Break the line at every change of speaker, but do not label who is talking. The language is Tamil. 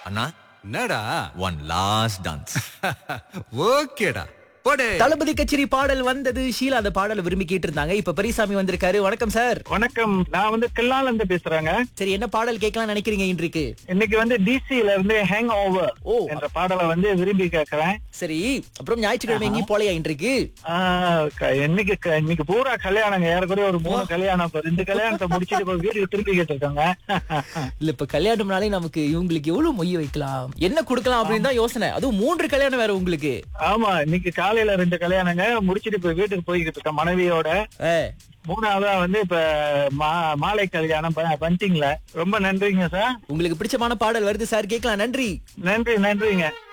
அண்ணா
என்னடா
ஒன் லாஸ்ட் டான்ஸ்
ஓகேடா போடு
தளபதி கச்சேரி பாடல் வந்தது ஷீலா அந்த பாடலை விரும்பி கேட்டு இருந்தாங்க இப்ப பெரியசாமி வந்திருக்காரு வணக்கம் சார்
வணக்கம் நான் வந்து கில்லால இருந்து பேசுறேங்க
சரி என்ன பாடல் கேட்கலாம் நினைக்கிறீங்க இன்றைக்கு
இன்னைக்கு வந்து டிசில இருந்து ஹேங் ஓவர்
ஓ.
என்ற பாடலை வந்து விரும்பி கேட்கிறேன்
சரி அப்புறம் ஞாயிற்றுக்கிழமை எங்கேயும் போலையா இன்றைக்கு
ஆஹ் க- இன்னைக்கு க- இன்னைக்கு பூரா கல்யாணங்க ஏறக்குறைய ஒரு மூணு கல்யாணம் இப்ப ரெண்டு கல்யாணத்தை முடிச்சிட்டு இப்ப வீட்டுக்கு திருப்பி கேட்டிருக்காங்க
இல்ல இப்ப கல்யாணம்னாலே நமக்கு இவங்களுக்கு எவ்வளவு மொய் வைக்கலாம் என்ன கொடுக்கலாம் அப்படின்னு தான் யோசனை அதுவும் மூன்று கல்யாணம் வேற உங்களுக்கு
ஆமா இன்னைக்கு காலையில ரெண்டு கல்யாணங்க முடிச்சிட்டு இப்ப வீட்டுக்கு போய்கிட்டு இருக்கேன் மனைவியோட
ஏ,
மூணாவதா வந்து இப்ப மா- மாலை கல்யாணம் ப- பஞ்சிங்ல ரொம்ப நன்றிங்க சார்
உங்களுக்கு பிடிச்சமான பாடல் வருது சார் கேட்கலாம் நன்றி
நன்றி நன்றிங்க